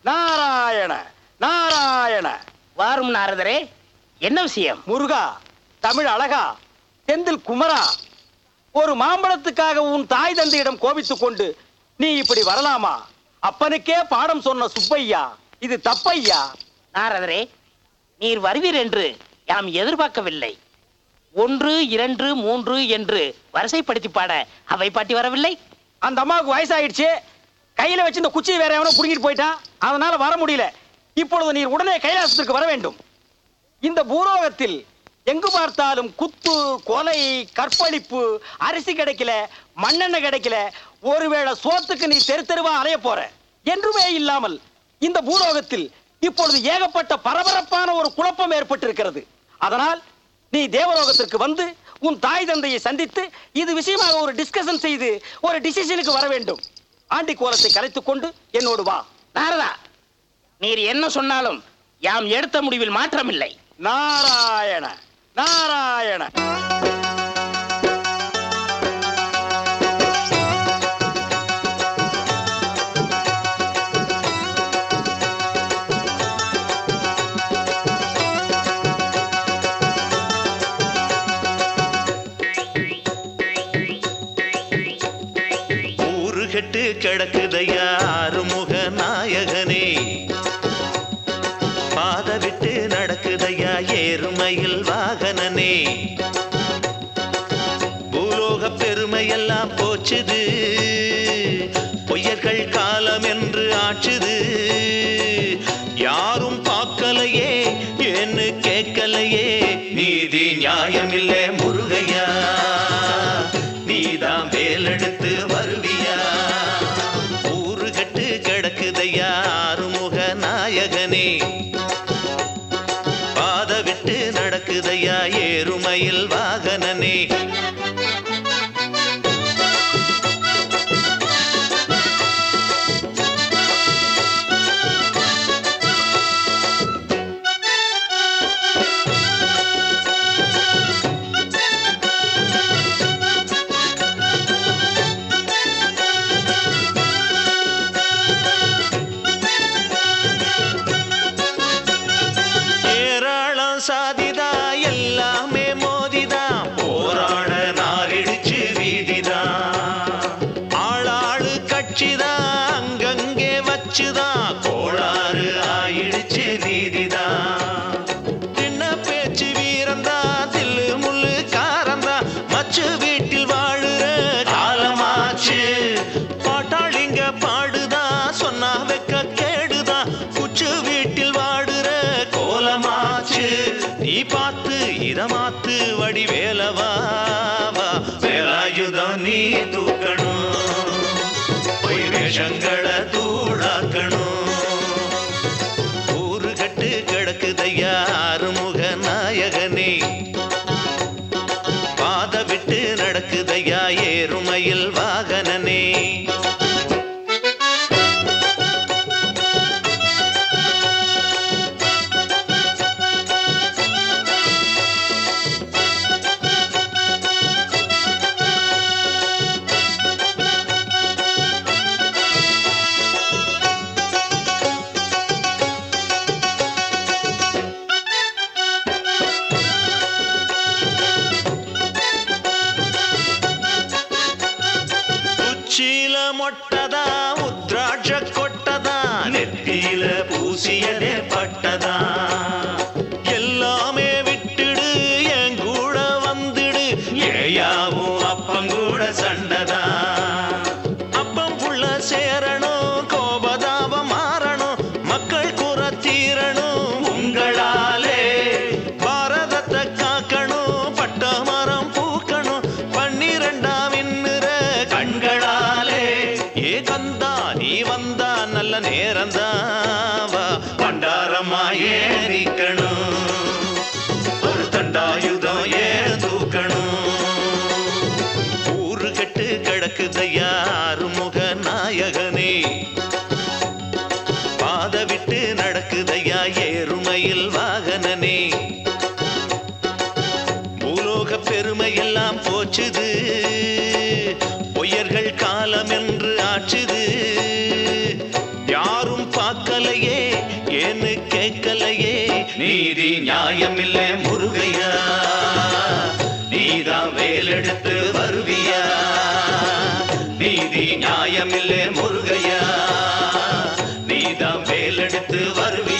நாராயண நாராயண வாரும் நாரதரே என்ன விஷயம் முருகா தமிழ் அழகா செந்தில் குமரா ஒரு மாம்பழத்துக்காக உன் தாய் தந்தையிடம் கோபித்துக் கொண்டு நீ இப்படி வரலாமா அப்பனுக்கே பாடம் சொன்ன சுப்பையா இது தப்பையா நாரதரே நீர் வருவீர் என்று யாம் எதிர்பார்க்கவில்லை ஒன்று இரண்டு மூன்று என்று வரிசைப்படுத்தி பாட அவை பாட்டி வரவில்லை அந்த அம்மாவுக்கு வயசாயிடுச்சு கையில வச்சு இந்த குச்சியை வேற எவனோ புடுங்கிட்டு போயிட்டான் அதனால வர முடியல இப்பொழுது நீர் உடனே கைலாசத்திற்கு வர வேண்டும் இந்த பூலோகத்தில் எங்கு பார்த்தாலும் குத்து கொலை கற்பழிப்பு அரிசி கிடைக்கல மண்ணெண்ணெய் கிடைக்கல ஒருவேளை சோத்துக்கு நீ தெரு தெருவா அலைய போற என்றுமே இல்லாமல் இந்த பூலோகத்தில் இப்பொழுது ஏகப்பட்ட பரபரப்பான ஒரு குழப்பம் ஏற்பட்டிருக்கிறது அதனால் நீ தேவலோகத்திற்கு வந்து உன் தாய் தந்தையை சந்தித்து இது விஷயமாக ஒரு டிஸ்கஷன் செய்து ஒரு டிசிஷனுக்கு வர வேண்டும் ஆண்டி கோலத்தை கலைத்துக் கொண்டு என்னோடு வா நாரதா நீர் என்ன சொன்னாலும் யாம் எடுத்த முடிவில் மாற்றமில்லை நாராயண நாராயண ஊரு கெட்டு கிடக்குதையா ஆறுமுக நாயகனே பாத விட்டு நடக்குதையா ஏறுமையில் வாகனனே பூலோக பெருமையெல்லாம் போச்சுது பொய்யர்கள் காலம் என்று ஆச்சுது யாரும் பார்க்கலையே என்ன கேட்கலையே நீதி நியாயமில்லை முருகையா நீதான் வேலெடுத்து வருவியா ஊரு கட்டு கிடக்குதையா ஆறுமுக நாயகனே பாத விட்டு நடக்குதையா ஏறுமையில் வாகனனே ஏராளம் சாதிதா எல்லாமே மோதிதான் போராட நாரிடிச்சு வீதிதான் ஆளாளு கட்சிதான் அங்கங்கே வச்சுதான் கோளாறு ஆயிடுச்சு நீதிதான் சின்ன பேச்சு வீரந்தா தில்லு முள்ளு காரந்தா மச்சு வீட்டில் வாழுற காலமாச்சு பாட்டாளிங்க பாடுதா சொன்னா வெக்க கேடுதா குச்சு வீட்டில் வாடுற கோலமாச்சு நீ பார்த்து இத மாத்து வடி வேலவா வேலாயுதம் நீ தூக்கணும் பொய் வேஷங்களை தூளாக்கணும் ஊரு கட்டு கிடக்குதையா ஆறுமுக நாயகனே பாத விட்டு நடக்குதையா ஏறுமையில் வாகனனே உச்சியில மொட்டதா உத்ராட்ச கொட்டதா நெத்தியில பூசியதே பட்டதா எல்லாமே விட்டுடு என் கூட வந்துடு ஏயாவும் அப்பங்கூட சண்டதா அப்பம் புள்ள சேரணும் கோபதாபம் மாறணும் மக்கள் குற தீரணும் உங்களாலே பாரதத்தை காக்கணும் பட்ட மரம் பூக்கணும் பன்னிரெண்டாம் இன்னுற கண்களாலே ஏ கந்தா நீ வந்தா நல்ல நேரந்தா வா பண்டாரமா ஏறிக்கணும் ஒரு தண்டாயுதம் ஏன் தூக்கணும் ஊரு கட்டு கிடக்குதையா ஆறுமுக நாயகனே பாத விட்டு நடக்குதையா ஏறுமையில் வாகனனே பூலோக பெருமையெல்லாம் போச்சுது பொய்யர்கள் காலம் என்று ஆச்சுது யாரும் பார்க்கலையே நீதி நியாயமில்லை முருகையா நீதான் வேலெடுத்து வருவியா நீதி நியாயமில்லை முருகையா நீதான் வேலெடுத்து வருவியா